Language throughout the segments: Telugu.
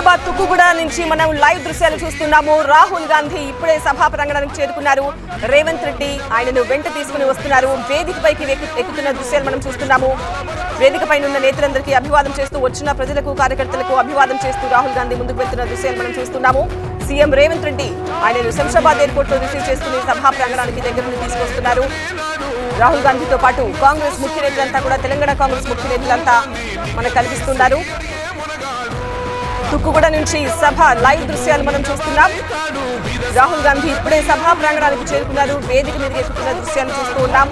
హైదరాబాద్ తుక్కుగూడ నుంచి మనం లైవ్ దృశ్యాలు చూస్తున్నాము రాహుల్ గాంధీ ఇప్పుడే సభా ప్రాంగణానికి చేరుకున్నారు రేవంత్ రెడ్డి ఆయనను వెంట తీసుకుని వస్తున్నారు వేదికపైకి ఎక్కు- ఎక్కుతున్న దృశ్యాలు మనం చూస్తున్నాము వేదికపై ఉన్న నేతలందరికీ అభివాదం చేస్తూ వచ్చిన ప్రజలకు కార్యకర్తలకు అభివాదం చేస్తూ రాహుల్ గాంధీ ముందుకు వెళ్తున్న దృశ్యాలు మనం చూస్తున్నాము సీఎం రేవంత్ రెడ్డి ఆయనను శంషాబాద్ ఎయిర్పోర్ట్ లో రిసీవ్ చేసుకుని సభా ప్రాంగణానికి దగ్గర నుండి తీసుకొస్తున్నారు రాహుల్ గాంధీతో పాటు కాంగ్రెస్ ముఖ్య నేతలంతా కూడా తెలంగాణ కాంగ్రెస్ ముఖ్య నేతలంతా మనకు కనిపిస్తున్నారు తుక్కుగూడ నుంచి సభ లైవ్ దృశ్యాలు మనం చూస్తున్నాం రాహుల్ గాంధీ ఇప్పుడే సభా ప్రాంగణానికి చేరుకున్నారు వేదిక మీద ఎక్కుతున్న దృశ్యాలు చూస్తూ ఉన్నాం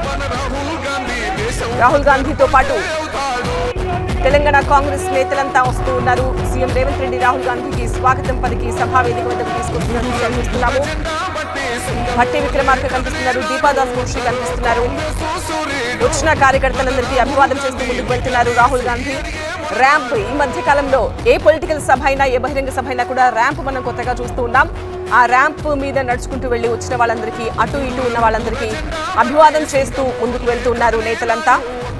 రాహుల్ గాంధీతో పాటు తెలంగాణ కాంగ్రెస్ నేతలంతా వస్తూ ఉన్నారు సీఎం రేవంత్ రెడ్డి రాహుల్ గాంధీకి స్వాగతం పలికి సభా వేదిక వద్దకు తీసుకొస్తున్న దృశ్యాలు చూస్తున్నాము భట్టి విక్రమార్క కనిపిస్తున్నారు దీపాదాస్ మున్షి కనిపిస్తున్నారు వచ్చిన కార్యకర్తలందరికీ అభివాదం చేస్తూ ముందుకు వెళ్తున్నారు రాహుల్ గాంధీ ర్యాంప్ ఈ మధ్య కాలంలో ఏ పొలిటికల్ సభ అయినా ఏ బహిరంగ సభ అయినా కూడా ర్యాంప్ మనం కొత్తగా చూస్తూ ఉన్నాం ఆ ర్యాంప్ మీద నడుచుకుంటూ వెళ్ళి వచ్చిన వాళ్ళందరికీ అటు ఇటు ఉన్న వాళ్ళందరికీ అభివాదం చేస్తూ ముందుకు వెళ్తూ ఉన్నారు నేతలంతా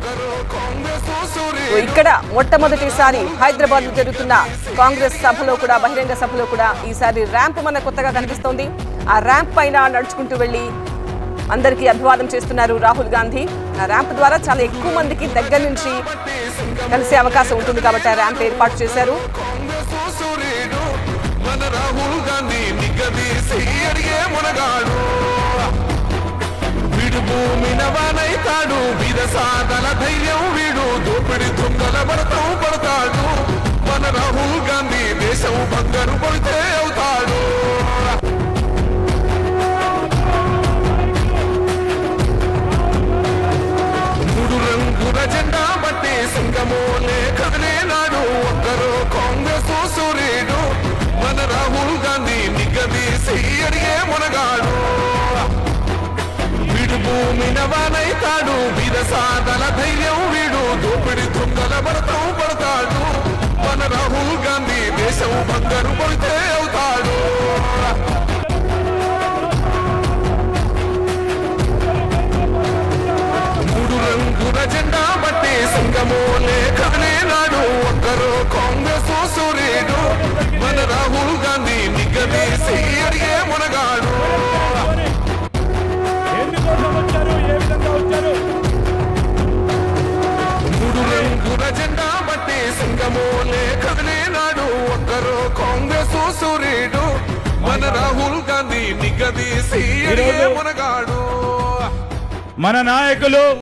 ఇక్కడ మొట్టమొదటిసారి హైదరాబాద్ లో జరుగుతున్న కాంగ్రెస్ సభలో కూడా బహిరంగ సభలో కూడా ఈసారి ర్యాంప్ మన కొత్తగా కనిపిస్తోంది ఆ ర్యాంప్ పైన నడుచుకుంటూ వెళ్ళి అందరికీ అభివాదం చేస్తున్నారు రాహుల్ గాంధీ ఆ ర్యాంప్ ద్వారా చాలా ఎక్కువ మందికి దగ్గర నుంచి కలిసే అవకాశం ఉంటుంది కాబట్టి ఆ ర్యాంప్ ఏర్పాటు చేశారు సూర్యుడు మన రాహుల్ గాంధీ నిగదీసి అడిగే మునగాడు వీడు భూమి నవానైతాడు వీర సాధన ధైర్యం వీడు దోపిడి దొంగల భరతం పడతాడు మన రాహుల్ గాంధీ దేశం బంగారు పడితే అవుతాడు మూడు రంగుల జెండా బట్టి సింగమోలే కదిలేనాడు ఒక్కరు కాంగ్రెస్ సూర్యుడు మన రాహుల్ గాంధీ నిగదీసి అడిగే మునగాడు వీడు భూమి నవానైతాడు వీర సాధన ధైర్యం వీడు దోపిడి దొంగల భరతం పడతాడు మన రాహుల్ గాంధీ దేశం బంగారు పడితే అవుతాడు మూడు రంగుల జెండా బట్టి సింగమోలే కదిలేనాడు ఒక్కరు కాంగ్రెస్ సూర్యుడు మన రాహుల్ గాంధీ నిగదీసి అడిగే మునగాడు ఎందుకోసం వచ్చారు ఏ విధంగా వచ్చారు మూడు రంగుల జెండా బట్టి సింగమోలే కదిలేనాడు ఒక్కరు కాంగ్రెస్ సూర్యుడు మన రాహుల్ గాంధీ నిగదీసి అడిగే మునగాడు మన నాయకులు